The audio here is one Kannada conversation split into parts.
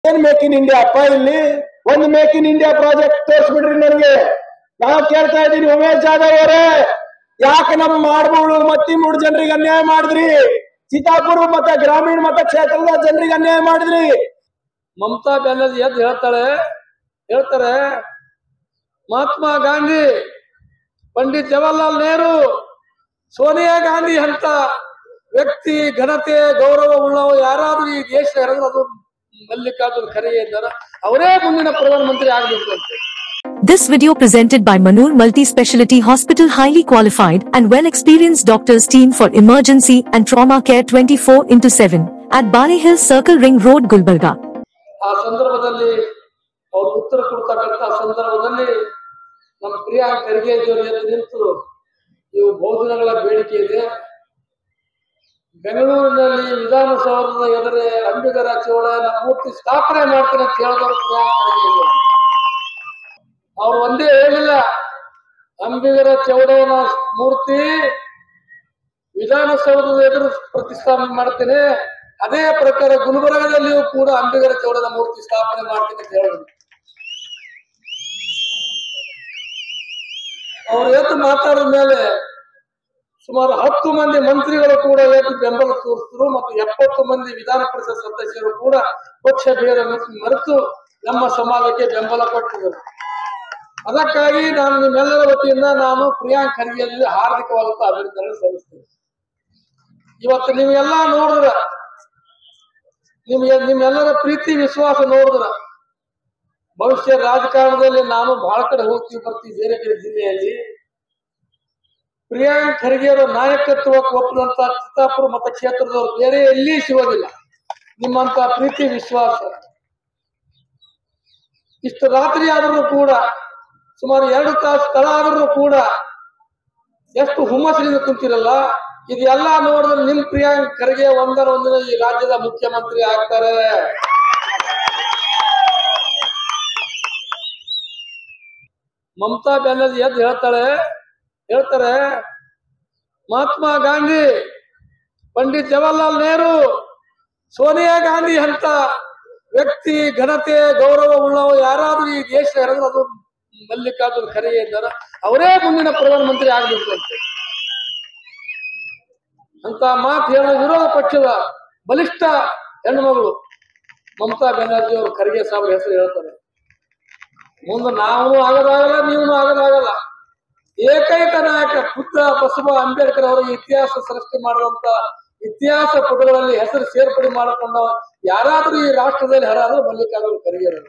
ಏನ್ ಮೇಕ್ ಇನ್ ಇಂಡಿಯಾ ಅಪ್ಪ ಇಲ್ಲಿ ಒಂದು ಮೇಕ್ ಇನ್ ಇಂಡಿಯಾ ಪ್ರಾಜೆಕ್ಟ್ ತೋರಿಸ್ಬಿಡ್ರಿ ನನಗೆ ನಾವು ಕೇಳ್ತಾ ಇದ್ದೀನಿ ಉಮೇಶ್ ಜಾಧವ್ ಅವರೇ ಯಾಕೆ ನಮ್ಮ ಮಾಡ್ಬೋದು ಮತ್ತಿ ಮೂರು ಜನರಿಗೆ ಅನ್ಯಾಯ ಮಾಡಿದ್ರಿ ಚಿತ್ತಾಪುರ ಮತ್ತೆ ಗ್ರಾಮೀಣ ಮತ ಕ್ಷೇತ್ರದ ಜನರಿಗೆ ಅನ್ಯಾಯ ಮಾಡಿದ್ರಿ ಮಮತಾ ಬ್ಯಾನರ್ಜಿ ಎದ್ದು ಹೇಳ್ತಾಳೆ ಹೇಳ್ತಾರೆ ಮಹಾತ್ಮ ಗಾಂಧಿ ಪಂಡಿತ್ ಜವಾಹರ್ಲಾಲ್ ನೆಹರು ಸೋನಿಯಾ ಗಾಂಧಿ ಅಂತ ವ್ಯಕ್ತಿ ಘನತೆ ಗೌರವ ಉಳ್ಳವ ಯಾರಾದ್ರೂ ಈ ದೇಶ ಹೇಳಿದ್ರೆ ಅದು ಮಲ್ಲಿಕಾರ್ಜುನ್ ಖರ್ಗೆ ಇದ್ದಾರೆ ಅವರೇ ಮುಂದಿನ ಪ್ರಧಾನಮಂತ್ರಿ ಆಗ್ಬೇಕು ಅಂತ This video presented by Manur Multi-Speciality Hospital highly qualified and well-experienced doctors team for emergency and trauma care 24 into 7 at Bari Hill Circle Ring Road, Gulbarga. ಆ ಸಂದರ್ಭದಲ್ಲಿ ಅವ್ರು ಉತ್ತರ ಕೊಡ್ತಕ್ಕಂಥ ಸಂದರ್ಭದಲ್ಲಿ ನಮ್ಮ ಪ್ರಿಯಾಂಕ್ ಖರ್ಗೆ ಅವರು ಎದ್ದು ನಿಂತು ಇವು ಬಹುದಿನಗಳ ಬೇಡಿಕೆ ಇದೆ ಬೆಂಗಳೂರಿನಲ್ಲಿ ವಿಧಾನಸೌಧದ ಎದುರೇ ಅಂಬಿಗರ ಚೋಳನ ಮೂರ್ತಿ ಸ್ಥಾಪನೆ ಮಾಡ್ತೀನಿ ಅಂತ ಹೇಳಿದವರು ಪ್ರಿಯಾಂಕ್ ಖರ್ಗೆ ಅವರು. ಅವ್ರು ಒಂದೇ ಹೇಳಿಲ್ಲ ಅಂಬಿಗರ ಚೌಡಯ್ಯನ ಮೂರ್ತಿ ವಿಧಾನಸೌಧದ ಎದುರು ಪ್ರತಿಷ್ಠಾಪನೆ ಮಾಡ್ತೇನೆ ಅದೇ ಪ್ರಕಾರ ಗುಲ್ಬರ್ಗದಲ್ಲಿಯೂ ಕೂಡ ಅಂಬಿಗರ ಚೌಡದ ಮೂರ್ತಿ ಸ್ಥಾಪನೆ ಮಾಡ್ತೀನಿ ಅಂತ ಹೇಳಿದ್ರು ಅವ್ರು ಎದ್ದು ಮಾತಾಡಿದ ಮೇಲೆ ಸುಮಾರು ಹತ್ತು ಮಂದಿ ಮಂತ್ರಿಗಳು ಕೂಡ ಎದ್ದು ಬೆಂಬಲ ತೋರಿಸಿದ್ರು ಮತ್ತು ಎಪ್ಪತ್ತು ಮಂದಿ ವಿಧಾನ ಪರಿಷತ್ ಸದಸ್ಯರು ಕೂಡ ಪಕ್ಷ ಭೇದ ಮರೆತು ನಮ್ಮ ಸಮಾಜಕ್ಕೆ ಬೆಂಬಲ ಕೊಟ್ಟಿದ್ದರು ಅದಕ್ಕಾಗಿ ನಾನು ನಿಮ್ಮೆಲ್ಲರ ವತಿಯಿಂದ ನಾನು ಪ್ರಿಯಾಂಕ್ ಖರ್ಗೆಯಲ್ಲಿ ಹಾರ್ದಿಕವಾದಂತಹ ಅಭಿನಂದನೆ ಸಲ್ಲಿಸ್ತೇನೆ ಇವತ್ತು ನೀವೆಲ್ಲ ನೋಡಿದ್ರ ನಿಮ್ಗೆ ನಿಮ್ಮೆಲ್ಲರ ಪ್ರೀತಿ ವಿಶ್ವಾಸ ನೋಡಿದ್ರ ಭವಿಷ್ಯ ರಾಜಕಾರಣದಲ್ಲಿ ನಾನು ಬಹಳ ಕಡೆ ಹೋಗ್ತೀವಿ ಬರ್ತೀವಿ ಬೇರೆ ಬೇರೆ ಜಿಲ್ಲೆಯಲ್ಲಿ ಪ್ರಿಯಾಂಕ್ ಖರ್ಗೆ ಅವರ ನಾಯಕತ್ವಕ್ಕೆ ಒಪ್ಪಿದಂತ ಚಿತ್ತಾಪುರ ಮತಕ್ಷೇತ್ರದವರು ಬೇರೆ ಎಲ್ಲಿ ಸಿಗೋದಿಲ್ಲ ನಿಮ್ಮಂತ ಪ್ರೀತಿ ವಿಶ್ವಾಸ ಇಷ್ಟು ರಾತ್ರಿ ಆದ್ರೂ ಕೂಡ ಸುಮಾರು ಎರಡು ತಾಸು ಸ್ಥಳ ಆದ್ರೂ ಕೂಡ ಎಷ್ಟು ಹುಮ್ಮಸ್ಸಿನಿಂದ ಕುಂತಿರಲ್ಲ ಇದೆಲ್ಲ ನೋಡಿದ್ರೆ ನಿಮ್ ಪ್ರಿಯಾಂಕ್ ಖರ್ಗೆ ಒಂದರ ಒಂದಿನ ಈ ರಾಜ್ಯದ ಮುಖ್ಯಮಂತ್ರಿ ಆಗ್ತಾರೆ ಮಮತಾ ಬ್ಯಾನರ್ಜಿ ಎದ್ದು ಹೇಳ್ತಾಳೆ ಹೇಳ್ತಾರೆ ಮಹಾತ್ಮ ಗಾಂಧಿ ಪಂಡಿತ್ ಜವಾಹರ್ಲಾಲ್ ನೆಹರು ಸೋನಿಯಾ ಗಾಂಧಿ ಅಂತ ವ್ಯಕ್ತಿ ಘನತೆ ಗೌರವ ಉಳ್ಳವ ಯಾರಾದ್ರೂ ಈ ದೇಶ ಹೇಳಿದ್ರೆ ಅದು ಮಲ್ಲಿಕಾರ್ಜುನ್ ಖರ್ಗೆ ಇದ್ದಾರೆ ಅವರೇ ಮುಂದಿನ ಪ್ರಧಾನಮಂತ್ರಿ ಆಗ್ಬೇಕು ಅಂತ ಅಂತ ಮಾತು ಹೇಳೋ ವಿರೋಧ ಪಕ್ಷದ ಬಲಿಷ್ಠ ಹೆಣ್ಣುಮಗಳು ಮಮತಾ ಬ್ಯಾನರ್ಜಿ ಅವರು ಖರ್ಗೆ ಸಾಹೇಬ್ರ ಹೆಸರು ಹೇಳ್ತಾರೆ ಮುಂದೆ ನಾವು ಆಗೋದಾಗಲ್ಲ ನೀವು ಆಗೋದಾಗಲ್ಲ ಏಕೈಕ ನಾಯಕ ಬುದ್ಧ ಬಸವ ಅಂಬೇಡ್ಕರ್ ಅವರ ಇತಿಹಾಸ ಸೃಷ್ಟಿ ಮಾಡಿದಂತ ಇತಿಹಾಸ ಪುಟಗಳಲ್ಲಿ ಹೆಸರು ಸೇರ್ಪಡೆ ಮಾಡಿಕೊಂಡ ಯಾರಾದ್ರೂ ಈ ರಾಷ್ಟ್ರದಲ್ಲಿ ಹರಾದ್ರೆ ಮಲ್ಲಿಕಾರ್ಜುನ ಖರ್ಗೆ ಅವರು.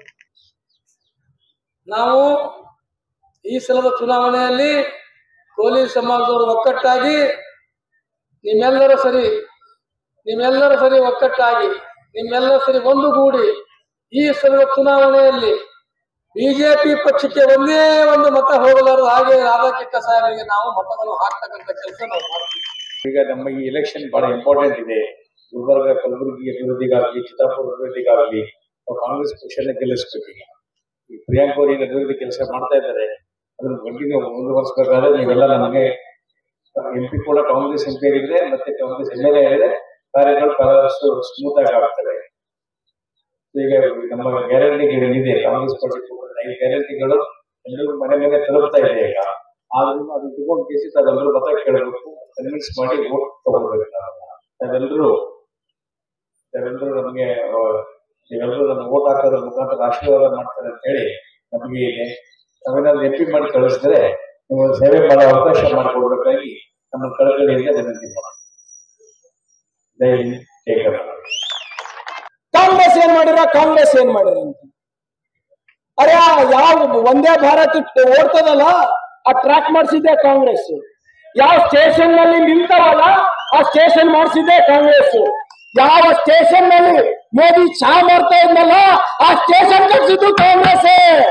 ನಾವು ಈ ಸಲದ ಚುನಾವಣೆಯಲ್ಲಿ ಕೋಲಿ ಸಮಾಜದವರು ಒಕ್ಕಟ್ಟಾಗಿ ನಿಮ್ಮೆಲ್ಲರ ಸರಿ ನಿಮ್ಮೆಲ್ಲರ ಸರಿ ಒಕ್ಕಟ್ಟಾಗಿ ನಿಮ್ಮೆಲ್ಲರ ಸರಿ ಒಂದುಗೂಡಿ ಈ ಸಲದ ಚುನಾವಣೆಯಲ್ಲಿ ಬಿಜೆಪಿ ಪಕ್ಷಕ್ಕೆ ಒಂದೇ ಒಂದು ಮತ ಹೋಗಲಾರದು ಹಾಗೆ ರಾಧಾಕೃಷ್ಣ ಸಾಹೇಬರಿಗೆ ನಾವು ಮತವನ್ನು ಹಾಕ್ತಕ್ಕಂಥ ಕೆಲಸ ನಾವು ಮಾಡ್ತೀವಿ ಈಗ ನಮ್ಮ ಈ ಎಲೆಕ್ಷನ್ ಬಹಳ ಇಂಪಾರ್ಟೆಂಟ್ ಇದೆ ಗುಲ್ಬರ್ಗ ಕಲಬುರಗಿ ಅಭಿವೃದ್ಧಿಗಾಗಲಿ ಚಿತ್ತಾಪುರ ಅಭಿವೃದ್ಧಿಗಾಗಲಿ ನಾವು ಕಾಂಗ್ರೆಸ್ ಪಕ್ಷನ ಗೆಲ್ಲಿಸ್ಬೇಕು ಈಗ ಈ ಪ್ರಿಯಾಂಕ್ ಅವರು ಈಗ ಅಭಿವೃದ್ಧಿ ಕೆಲಸ ಮಾಡ್ತಾ ಇದ್ದಾರೆ ಅದನ್ನು ಕಂಟಿನ್ಯೂ ಮುಂದುವರಿಸಬೇಕಾದ್ರೆ ನೀವೆಲ್ಲ ನಮಗೆ ಎಂ ಪಿ ಕೂಡ ಕಾಂಗ್ರೆಸ್ ಎಂ ಪಿ ಆಗಿದ್ರೆ ಮತ್ತೆ ಕಾಂಗ್ರೆಸ್ ಎಂ ಎಲ್ ಎ ಆಗಿದ್ರೆ ಕಾರ್ಯಗಳು ಬಹಳಷ್ಟು ಸ್ಮೂತ್ ಆಗಿ ಆಗ್ತವೆ ಈಗ ನಮ್ಮ ಗ್ಯಾರಂಟಿಗಳು ಏನಿದೆ ಕಾಂಗ್ರೆಸ್ ಪಕ್ಷ ಕೊಟ್ಟಿದ್ದ ಐದು ಗ್ಯಾರಂಟಿಗಳು ಎಲ್ಲರಿಗೂ ಮನೆ ಮನೆ ತಲುಪ್ತಾ ಇದೆ ಈಗ ಆದ್ರೂ ಅದು ಇಟ್ಕೊಂಡು ಕೇಸಿ ತಾವೆಲ್ಲರೂ ಮತ ಕೇಳಬೇಕು ಕನ್ವಿನ್ಸ್ ಮಾಡಿ ವೋಟ್ ತಗೊಳ್ಬೇಕು ನಾವೆಲ್ಲ. ತಾವೆಲ್ಲರೂ ತಾವೆಲ್ಲರೂ ನಮಗೆ ಆ, ನೀವೆಲ್ಲರೂ ನಮ್ಮ ವೋಟ್ ಹಾಕೋದ್ರ ಮುಖಾಂತರ ಆಶೀರ್ವಾದ ಮಾಡ್ತಾರೆ ಅಂತ ಹೇಳಿ ನಮಗೆ ಇದೆ ನಾವೇನಾದ್ರು ಎಂ ಪಿ ಮಾಡಿ ಕಳಿಸಿದ್ರೆ ನೀವು ಸೇವೆ ಮಾಡೋ ಅವಕಾಶ ಮಾಡಿಕೊಡ್ಬೇಕಾಗಿ ನಮ್ಮ ಕಳಕಳಿಯಿಂದ ವಿನಂತಿ ಮಾಡಿ ಜೈ ಹಿಂದ್ ಜೈ ಕರ್ನಾಟಕ ಕಾಂಗ್ರೆಸ್ ಏನ್ ಮಾಡಿರ ಕಾಂಗ್ರೆಸ್ ಏನ್ ಮಾಡಿರ ಅಂತ ಅರೆ ಆ ಯಾವ ಒಂದೇ ಭಾರತ್ ಓಡ್ತದಲ್ಲ ಆ ಟ್ರ್ಯಾಕ್ ಮಾಡಿಸಿದ್ದೆ ಕಾಂಗ್ರೆಸ್ ಯಾವ ಸ್ಟೇಷನ್ ನಲ್ಲಿ ನಿಲ್ತಾವಲ್ಲ ಆ ಸ್ಟೇಷನ್ ಮಾಡಿಸಿದ್ದೆ ಕಾಂಗ್ರೆಸ್ ಯಾವ ಸ್ಟೇಷನ್ ನಲ್ಲಿ ಮೋದಿ ಚಾ ಮಾಡ್ತಾ ಇದ್ನಲ್ಲ ಆ ಸ್ಟೇಷನ್ ಕಟ್ಸಿದ್ದು ಕಾಂಗ್ರೆಸ್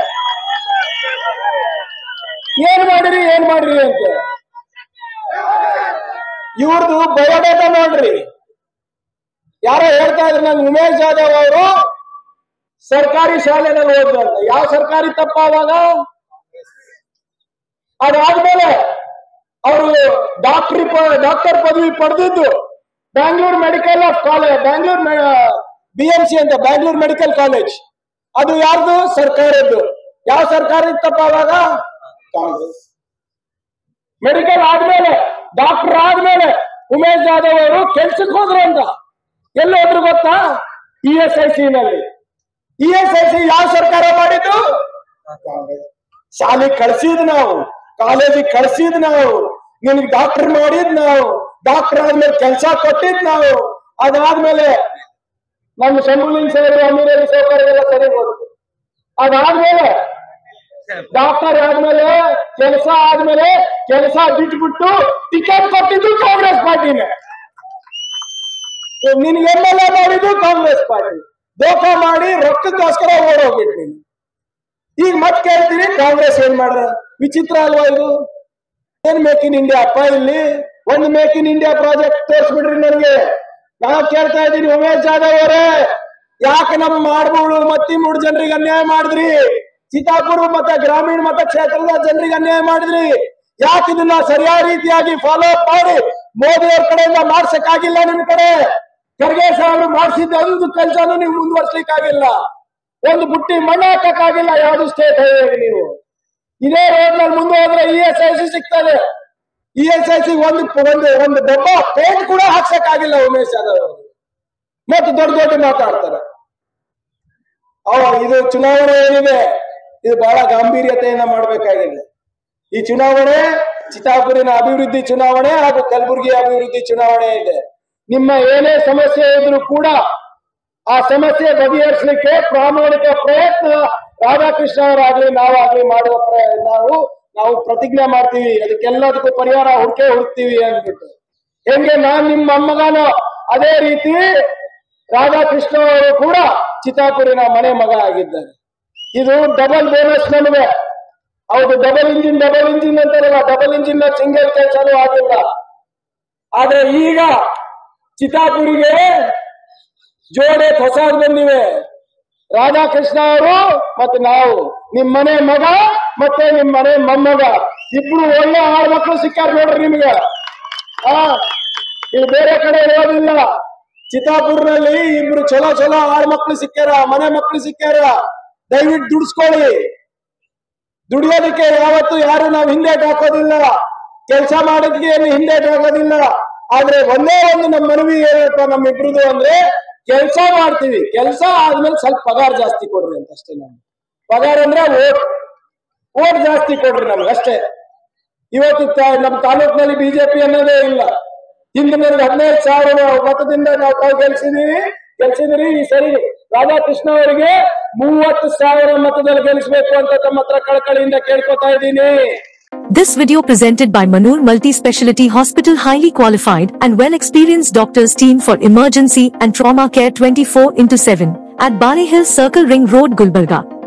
ಏನ್ ಮಾಡಿರಿ ಏನ್ ಮಾಡಿರಿ ಅಂತ ಇವ್ರದ್ದು ಬಯೋಡೇಟಾ ನೋಡ್ರಿ ಯಾರೋ ಹೇಳ್ತಾ ಇದ್ರು ನಂಗೆ ಉಮೇಶ್ ಜಾಧವ್ ಅವರು ಸರ್ಕಾರಿ ಶಾಲೆನಲ್ಲಿ ಓದ್ರು ಅಂತ ಯಾವ ಸರ್ಕಾರಿ ತಪ್ಪ ಅವಾಗ ಅದಾದ್ಮೇಲೆ ಅವರು ಡಾಕ್ಟ್ರಿ ಡಾಕ್ಟರ್ ಪದವಿ ಪಡೆದಿದ್ದು Bangalore medical of college Bangalore B M C ಅಂತ ಬ್ಯಾಂಗ್ಳೂರ್ ಮೆಡಿಕಲ್ ಕಾಲೇಜ್ ಅದು ಯಾರ್ದು ಸರ್ಕಾರದ್ದು ಯಾವ ಸರ್ಕಾರ ಇತ್ತಪ್ಪ ಅವಾಗ ಕಾಂಗ್ರೆಸ್ ಮೆಡಿಕಲ್ ಆದ್ಮೇಲೆ ಡಾಕ್ಟರ್ ಆದ್ಮೇಲೆ ಉಮೇಶ್ ಜಾಧವ್ ಅವರು ಕೆಲ್ಸಕ್ಕೆ ಹೋದ್ರು ಅಂತ ಎಲ್ಲಿ ಹೋದ್ರು ಗೊತ್ತಾ ಇ ಎಸ್ ಐ ಸಿ ನಲ್ಲಿ ಇ ಎಸ್ ಐ ಸಿ ಯಾವ ಸರ್ಕಾರ ಮಾಡಿದ್ದು ಕಾಂಗ್ರೆಸ್ ಶಾಲೆಗೆ ಕಳ್ಸಿದ್ ನಾವು ಕಾಲೇಜಿಗೆ ಕಳ್ಸಿದ್ ನಾವು ನಿನಗೆ ಡಾಕ್ಟರ್ ಮಾಡಿದ್ ನಾವು ಡಾಕ್ಟರ್ ಆದ್ಮೇಲೆ ಕೆಲಸ ಕೊಟ್ಟಿದ್ ನಾವು ಅದಾದ್ಮೇಲೆ ನಮ್ಮ ಶಂಭುಲಿಂಗ್ ಸರ್ ಅಮೀರಲ್ಲಿ ಸೌಕರ್ಯಗೆಲ್ಲ ಸರಿ ಹೋದ್ರು ಅದಾದ್ಮೇಲೆ ಡಾಕ್ಟರ್ ಆದ್ಮೇಲೆ ಕೆಲಸ ಆದ್ಮೇಲೆ ಕೆಲಸ ಬಿಟ್ಬಿಟ್ಟು ಟಿಕೆಟ್ ಕೊಟ್ಟಿದ್ದು ಕಾಂಗ್ರೆಸ್ ಪಾರ್ಟಿನೇ ನಿನ್ಗೆ ಎಮ್ ಎಲ್ ಎ ಮಾಡಿದ್ದು ಕಾಂಗ್ರೆಸ್ ಪಾರ್ಟಿ ದೋಖ ಮಾಡಿ ರೊಕ್ಕಕ್ಕೋಸ್ಕರ ಓಡೋಗ್ಬಿಟ್ಟು ನೀನು ಈಗ ಮತ್ ಕೇಳ್ತೀರಿ ಕಾಂಗ್ರೆಸ್ ಏನ್ ಮಾಡ್ರ ವಿಚಿತ್ರ ಅಲ್ವಾ ಇದು ಏನ್ ಮೇಕ್ ಇನ್ ಇಂಡಿಯಾ ಅಪ್ಪ ಇಲ್ಲಿ ಒಂದು ಮೇಕ್ ಇನ್ ಇಂಡಿಯಾ ಪ್ರಾಜೆಕ್ಟ್ ತೋರಿಸ್ಬಿಡ್ರಿ ನನಗೆ ನಾವು ಕೇಳ್ತಾ ಇದ್ದೀನಿ ಉಮೇಶ್ ಜಾಧವ್ ಅವರೇ ಯಾಕೆ ನಮ್ಮ ಮಾಡ್ಬೋದು ಮತ್ತಿ ಮೂರು ಜನರಿಗೆ ಅನ್ಯಾಯ ಮಾಡಿದ್ರಿ ಚಿತ್ತಾಪುರ ಮತ್ತೆ ಗ್ರಾಮೀಣ ಮತ ಕ್ಷೇತ್ರದ ಜನರಿಗೆ ಅನ್ಯಾಯ ಮಾಡಿದ್ರಿ ಯಾಕೆ ಇದನ್ನ ಸರಿಯಾದ ರೀತಿಯಾಗಿ ಫಾಲೋ ಅಪ್ ಮಾಡಿ ಮೋದಿ ಅವ್ರ ಕಡೆಯಿಂದ ಮಾಡ್ಸಕ್ಕಾಗಿಲ್ಲ ನಿಮ್ ಕಡೆ ಖರ್ಗೆ ಸಾಹೇಬರು ಮಾಡಿಸಿದ ಒಂದು ಕೆಲಸನೂ ನೀವು ಮುಂದುವರ್ಸ್ಲಿಕ್ಕಾಗಿಲ್ಲ ಒಂದು ಬುಟ್ಟಿ ಮಣ್ಣು ಹಾಕಕ್ಕಾಗಿಲ್ಲ ಯಾವ್ದು ಸ್ಟೇಟ್ ಹೈವೇಗೆ ನೀವು ಇದೇ ರೋಡ್ ನಲ್ಲಿ ಮುಂದೆ ಹೋದ್ರೆ ಇ ಎಸ್ ಐ ಸಿ ಸಿಗ್ತದೆ ಇ ಎಸ್ ಐ ಸಿ ಒಂದು ಒಂದು ಒಂದು ಡಬ್ಬ ಪೇಂಟ್ ಕೂಡ ಹಾಕ್ಸಕ್ಕಾಗಿಲ್ಲ ಉಮೇಶ್ ಯಾದವ್ ಅವರು ಮತ್ತೆ ದೊಡ್ಡ ದೊಡ್ಡ ಮಾತಾಡ್ತಾರೆ ಅವ ಇದು ಚುನಾವಣೆ ಏನಿದೆ ಇದು ಬಹಳ ಗಾಂಭೀರ್ಯತೆಯನ್ನ ಮಾಡಬೇಕಾಗಿದೆ ಈ ಚುನಾವಣೆ ಚಿತ್ತಾಪುರಿನ ಅಭಿವೃದ್ಧಿ ಚುನಾವಣೆ ಹಾಗೂ ಕಲಬುರಗಿ ಅಭಿವೃದ್ಧಿ ಚುನಾವಣೆ ಇದೆ ನಿಮ್ಮ ಏನೇ ಸಮಸ್ಯೆ ಇದ್ರೂ ಕೂಡ ಆ ಸಮಸ್ಯೆ ಬಗೆಹರಿಸಲಿಕ್ಕೆ ಪ್ರಾಮಾಣಿಕ ಪ್ರಯತ್ನ ರಾಧಾಕೃಷ್ಣ ಅವರಾಗ್ಲಿ ನಾವಾಗ್ಲಿ ಮಾಡುವ ಪ್ರ- ನಾವು ನಾವು ಪ್ರತಿಜ್ಞೆ ಮಾಡ್ತೀವಿ ಅದಕ್ಕೆಲ್ಲದಕ್ಕೂ ಪರಿಹಾರ ಹುಡುಕೆ ಹುಡುಕ್ತೀವಿ ಅಂದ್ಬಿಟ್ಟು ಹೆಂಗೆ ನಾನ್ ನಿಮ್ಮ ಮೊಮ್ಮಗನೋ ಅದೇ ರೀತಿ ರಾಧಾಕೃಷ್ಣ ಅವರು ಕೂಡ ಚಿತ್ತಾಪುರಿನ ಮನೆ ಮಗ ಆಗಿದ್ದಾರೆ ಇದು ಡಬಲ್ ಬೋನಸ್ ನಮಗೆ ಹೌದು ಡಬಲ್ ಇಂಜಿನ್ ಡಬಲ್ ಇಂಜಿನ್ ಅಂತಾರಲ್ಲ ಡಬಲ್ ಇಂಜಿನ್ ಸಿಂಗಲ್ ಕೆಲಸನೂ ಆಗಿಲ್ಲ ಆದ್ರೆ ಈಗ ಚಿತ್ತಾಪುರಿಗೆ ಜೋಡೆ ಹೊಸಾದ್ ಬಂದಿವೆ ರಾಧಾಕೃಷ್ಣ ಅವರು ಮತ್ತೆ ನಾವು ನಿಮ್ ಮನೆ ಮಗ ಮತ್ತೆ ನಿಮ್ ಮನೆ ಮೊಮ್ಮಗ ಇಬ್ರು ಒಳ್ಳೆ ಆರು ಮಕ್ಕಳು ಸಿಕ್ಕಾರ ನೋಡ್ರಿ ನಿಮ್ಗೆ ಆ ಇದು ಬೇರೆ ಕಡೆ ಇರೋದಿಲ್ಲ ಚಿತ್ತಾಪುರ್ನಲ್ಲಿ ಇಬ್ರು ಚಲೋ ಚಲೋ ಆರು ಮಕ್ಕಳು ಸಿಕ್ಕ್ಯಾರ ಮನೆ ಮಕ್ಕಳು ಸಿಕ್ಕ್ಯಾರ ದಯವಿಟ್ಟು ದುಡಿಸ್ಕೊಳ್ಳಿ ದುಡಿಯೋದಕ್ಕೆ ಯಾವತ್ತು ಯಾರು ನಾವು ಹಿಂದೇಟ್ ಹಾಕೋದಿಲ್ಲ ಕೆಲಸ ಮಾಡೋದಕ್ಕೆ ಏನು ಹಿಂದೇಟ್ ಹಾಕೋದಿಲ್ಲ ಆದ್ರೆ ಒಂದೇ ಒಂದು ನಮ್ಮ ಮನವಿ ಏನಪ್ಪ ನಮ್ಮಿಬ್ರದು ಅಂದ್ರೆ ಕೆಲಸ ಮಾಡ್ತೀವಿ ಕೆಲಸ ಆದ್ಮೇಲೆ ಸ್ವಲ್ಪ ಪಗಾರ ಜಾಸ್ತಿ ಕೊಡ್ರಿ ಅಂತ ಅಷ್ಟೇ ನಾವು ಪಗಾರ ಅಂದ್ರೆ ಓಟ್ ಓಟ್ ಜಾಸ್ತಿ ಕೊಡ್ರಿ ನಮ್ಗೆ ಅಷ್ಟೇ ಇವತ್ತು ತ- ನಮ್ಮ ತಾಲೂಕಿನಲ್ಲಿ ಬಿಜೆಪಿ ಅನ್ನೋದೇ ಇಲ್ಲ ಹಿಂದಿನ ಹದಿನೈದು ಸಾವಿರ ಮತದಿಂದ ನಾವು ತಾವು ಗೆಲ್ಸಿದೀವಿ ಗೆಲ್ಸಿದಿರಿ ಈ ಸರಿ ರಾಧಾಕೃಷ್ಣ ಅವರಿಗೆ ಮೂವತ್ತು ಸಾವಿರ ಮತದಲ್ಲಿ ಗೆಲ್ಲಿಸ್ಬೇಕು ಅಂತ ತಮ್ಮ ಹತ್ರ ಕಳಕಳಿಯಿಂದ ಕೇಳ್ಕೊತಾ ಇದ್ದೀನಿ This video presented by Manur Multi Speciality Hospital highly qualified and well experienced doctors team for emergency and trauma care 24 into 7 at Bari Hill Circle Ring Road Gulbarga.